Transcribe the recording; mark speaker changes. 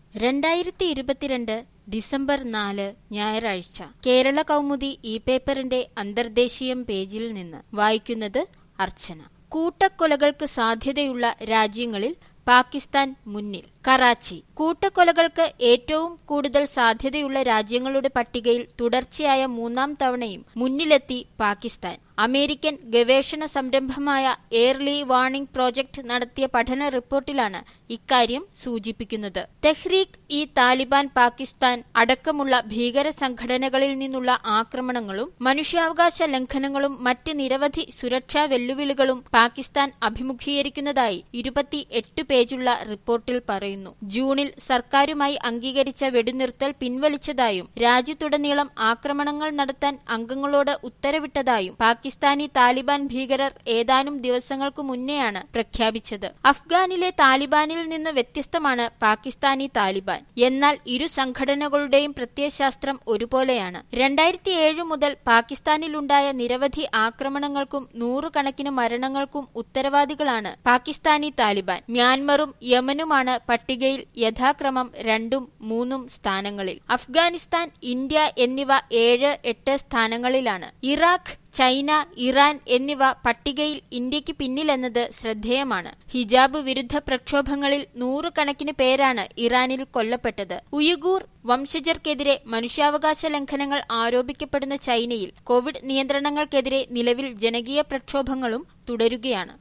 Speaker 1: രണ്ടായിരത്തി ഇരുപത്തിരണ്ട് ഡിസംബർ നാല് ഞായറാഴ്ച കേരള കൗമുദി ഈ പേപ്പറിന്റെ അന്തർദേശീയം പേജിൽ നിന്ന് വായിക്കുന്നത് അർച്ചന കൂട്ടക്കൊലകൾക്ക് സാധ്യതയുള്ള രാജ്യങ്ങളിൽ പാകിസ്ഥാൻ മുന്നിൽ കറാച്ചി കൂട്ടക്കൊലകൾക്ക് ഏറ്റവും കൂടുതൽ സാധ്യതയുള്ള രാജ്യങ്ങളുടെ പട്ടികയിൽ തുടർച്ചയായ മൂന്നാം തവണയും മുന്നിലെത്തി പാകിസ്ഥാൻ അമേരിക്കൻ ഗവേഷണ സംരംഭമായ എയർലി വാർണിംഗ് പ്രോജക്ട് നടത്തിയ പഠന റിപ്പോർട്ടിലാണ് ഇക്കാര്യം സൂചിപ്പിക്കുന്നത് തെഹ്രീക്ക് ഇ താലിബാൻ പാകിസ്ഥാൻ അടക്കമുള്ള ഭീകര സംഘടനകളിൽ നിന്നുള്ള ആക്രമണങ്ങളും മനുഷ്യാവകാശ ലംഘനങ്ങളും മറ്റ് നിരവധി സുരക്ഷാ വെല്ലുവിളികളും പാകിസ്ഥാൻ അഭിമുഖീകരിക്കുന്നതായി ഇരുപത്തിയെട്ട് പേജുള്ള റിപ്പോർട്ടിൽ പറയുന്നു ജൂണിൽ സർക്കാരുമായി അംഗീകരിച്ച വെടിനിർത്തൽ പിൻവലിച്ചതായും രാജ്യത്തുടനീളം ആക്രമണങ്ങൾ നടത്താൻ അംഗങ്ങളോട് ഉത്തരവിട്ടതായും പാകിസ്ഥാനി താലിബാൻ ഭീകരർ ഏതാനും ദിവസങ്ങൾക്കു മുന്നെയാണ് പ്രഖ്യാപിച്ചത് അഫ്ഗാനിലെ താലിബാനിൽ നിന്ന് വ്യത്യസ്തമാണ് പാകിസ്ഥാനി താലിബാൻ എന്നാൽ ഇരു സംഘടനകളുടെയും പ്രത്യയശാസ്ത്രം ഒരുപോലെയാണ് രണ്ടായിരത്തി ഏഴ് മുതൽ പാകിസ്ഥാനിലുണ്ടായ നിരവധി ആക്രമണങ്ങൾക്കും നൂറുകണക്കിന് മരണങ്ങൾക്കും ഉത്തരവാദികളാണ് പാകിസ്ഥാനി താലിബാൻ മ്യാൻമറും യമനുമാണ് പട്ടികയിൽ യഥാക്രമം രണ്ടും മൂന്നും സ്ഥാനങ്ങളിൽ അഫ്ഗാനിസ്ഥാൻ ഇന്ത്യ എന്നിവ ഏഴ് എട്ട് സ്ഥാനങ്ങളിലാണ് ഇറാഖ് ചൈന ഇറാൻ എന്നിവ പട്ടികയിൽ ഇന്ത്യക്ക് പിന്നിലെന്നത് ശ്രദ്ധേയമാണ് ഹിജാബ് വിരുദ്ധ പ്രക്ഷോഭങ്ങളിൽ നൂറുകണക്കിന് പേരാണ് ഇറാനിൽ കൊല്ലപ്പെട്ടത് ഉയുഗൂർ വംശജർക്കെതിരെ മനുഷ്യാവകാശ ലംഘനങ്ങൾ ആരോപിക്കപ്പെടുന്ന ചൈനയിൽ കോവിഡ് നിയന്ത്രണങ്ങൾക്കെതിരെ നിലവിൽ ജനകീയ പ്രക്ഷോഭങ്ങളും തുടരുകയാണ്